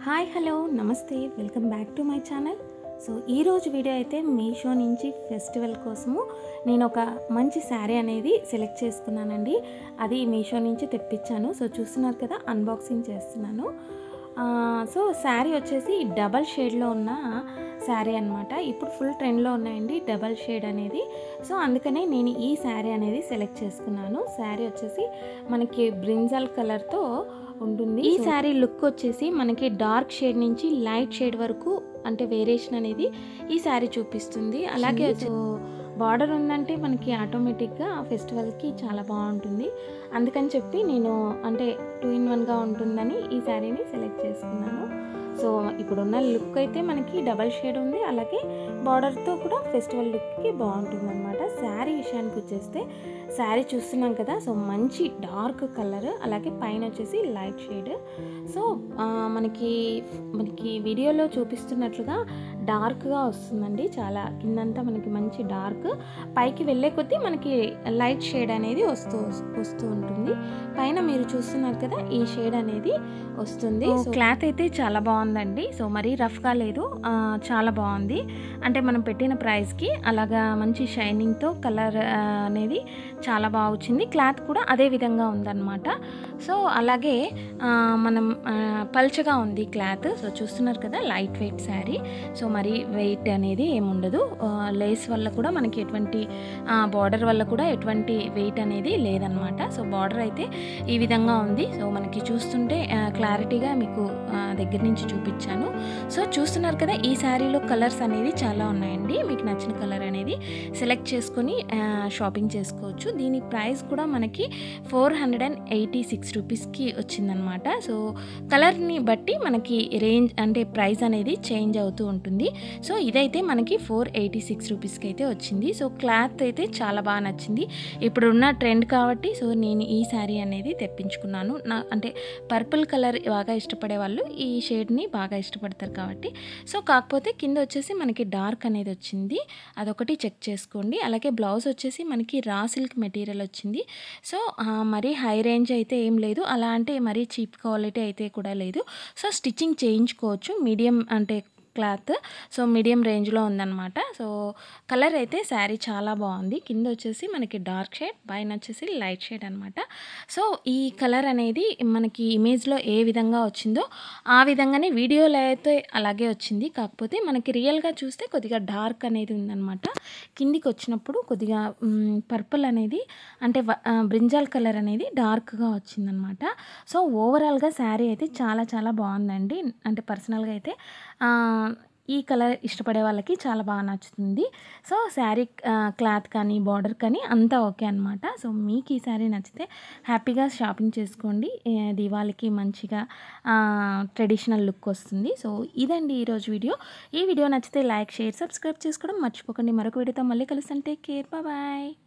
hi hello నమస్తే welcome back to my channel so ఈరోజు video అయితే మీషో నుంచి ఫెస్టివల్ కోసము నేను ఒక మంచి శారీ అనేది సెలెక్ట్ చేసుకున్నానండి అది మీషో నుంచి తెప్పించాను సో చూస్తున్నారు కదా అన్బాక్సింగ్ చేస్తున్నాను ఆ, సో శారీ వచ్చేసి డబల్ షేడ్లో ఉన్న శారీ అనమాట ఇప్పుడు ఫుల్ ట్రెండ్లో ఉన్నాయండి డబల్ షేడ్ అనేది సో అందుకనే నేను ఈ శారీ అనేది సెలెక్ట్ చేసుకున్నాను శారీ వచ్చేసి మనకి బ్రింజల్ కలర్తో ఉంటుంది ఈ శారీ లుక్ వచ్చేసి మనకి డార్క్ షేడ్ నుంచి లైట్ షేడ్ వరకు అంటే వేరియేషన్ అనేది ఈ శారీ చూపిస్తుంది అలాగే సో బార్డర్ ఉందంటే మనకి ఆటోమేటిక్గా ఫెస్టివల్కి చాలా బాగుంటుంది అందుకని చెప్పి నేను అంటే టూ ఇన్ వన్గా ఉంటుందని ఈ శారీని సెలెక్ట్ చేసుకున్నాను సో ఇప్పుడున్న లుక్ అయితే మనకి డబల్ షేడ్ ఉంది అలాగే బార్డర్తో కూడా ఫెస్టివల్ లుక్కి బాగుంటుంది అనమాట శారీ విషయానికి వచ్చేస్తే శారీ చూస్తున్నాం కదా సో మంచి డార్క్ కలర్ అలాగే పైన వచ్చేసి లైట్ షేడ్ సో ఆ, మనకి మనకి వీడియోలో చూపిస్తున్నట్లుగా డార్క్గా వస్తుందండి చాలా కిందంతా మనకి మంచి డార్క్ పైకి వెళ్ళే కొద్దీ మనకి లైట్ షేడ్ అనేది వస్తూ వస్తూ ఉంటుంది పైన మీరు చూస్తున్నారు కదా ఈ షేడ్ అనేది వస్తుంది సో క్లాత్ అయితే చాలా బాగుందండి సో మరీ రఫ్గా లేదు ఆ, చాలా బాగుంది అంటే మనం పెట్టిన ప్రైస్కి అలాగా మంచి షైనింగ్తో కలర్ అనేది చాలా బాగా వచ్చింది క్లాత్ కూడా అదే విధంగా ఉందన్నమాట సో అలాగే ఆ, మనం ఆ, పల్చగా ఉంది క్లాత్ సో చూస్తున్నారు కదా లైట్ వెయిట్ శారీ సో మరి వెయిట్ అనేది ఏముండదు ఆ, లేస్ వల్ల కూడా మనకి ఎటువంటి బార్డర్ వల్ల కూడా ఎటువంటి వెయిట్ అనేది లేదనమాట సో బార్డర్ అయితే ఈ విధంగా ఉంది సో మనకి చూస్తుంటే ఆ, క్లారిటీగా మీకు ఆ, దగ్గర నుంచి చూపించాను సో చూస్తున్నారు కదా ఈ శారీలో కలర్స్ అనేది చాలా ఉన్నాయండి మీకు నచ్చిన కలర్ అనేది సెలెక్ట్ చేసుకొని ఆ, షాపింగ్ చేసుకోవచ్చు దీని ప్రైస్ కూడా మనకి four hundred and eighty six రూపీస్కి వచ్చిందనమాట సో కలర్ని బట్టి మనకి రేంజ్ అంటే ప్రైస్ అనేది చేంజ్ అవుతూ ఉంటుంది సో ఇదైతే మనకి ఫోర్ ఎయిటీ సిక్స్ రూపీస్కి అయితే వచ్చింది సో క్లాత్ అయితే చాలా బాగా నచ్చింది ఇప్పుడు ఉన్న ట్రెండ్ కాబట్టి సో నేను ఈ శారీ అనేది తెప్పించుకున్నాను నా అంటే పర్పుల్ కలర్ బాగా ఇష్టపడే వాళ్ళు ఈ షేడ్ని బాగా ఇష్టపడతారు కాబట్టి సో కాకపోతే కింద వచ్చేసి మనకి డార్క్ అనేది వచ్చింది అదొకటి చెక్ చేసుకోండి అలాగే బ్లౌజ్ వచ్చేసి మనకి రా సిల్క్ మెటీరియల్ వచ్చింది సో ఆ, మరీ హై రేంజ్ అయితే ఏం లేదు అలా అంటే మరీ చీప్ క్వాలిటీ అయితే కూడా లేదు సో స్టిచ్చింగ్ చేయించుకోవచ్చు మీడియం అంటే క్లాత్ సో మీడియం రేంజ్లో ఉందన్నమాట సో కలర్ అయితే శారీ చాలా బాగుంది కింద వచ్చేసి మనకి డార్క్ షేడ్ పైన వచ్చేసి లైట్ షేడ్ అనమాట సో ఈ కలర్ అనేది మనకి ఇమేజ్లో ఏ విధంగా వచ్చిందో ఆ విధంగానే వీడియోలో అయితే అలాగే వచ్చింది కాకపోతే మనకి రియల్గా చూస్తే కొద్దిగా డార్క్ అనేది ఉందన్నమాట కిందికి వచ్చినప్పుడు కొద్దిగా పర్పుల్ అనేది అంటే వ- ఆ, బ్రింజాల్ కలర్ అనేది డార్క్గా వచ్చిందనమాట సో ఓవరాల్గా శారీ అయితే చాలా చాలా బాగుందండి అంటే పర్సనల్గా అయితే ఆ, ఈ కలర్ ఇష్టపడే వాళ్ళకి చాలా బాగా నచ్చుతుంది సో శారీ క్లాత్ కానీ బార్డర్ కానీ అంతా ఓకే అనమాట సో మీకు ఈ శారీ నచ్చితే హ్యాపీగా షాపింగ్ చేసుకోండి ఏ, దీవాళికి మంచిగా ట్రెడిషనల్ లుక్ వస్తుంది సో ఇదండి ఈరోజు వీడియో ఈ వీడియో నచ్చితే లైక్ షేర్ సబ్స్క్రైబ్ చేసుకోవడం మర్చిపోకండి మరొక వీడియోతో మళ్ళీ కలుస్తాను టేక్ కేర్ బాయ్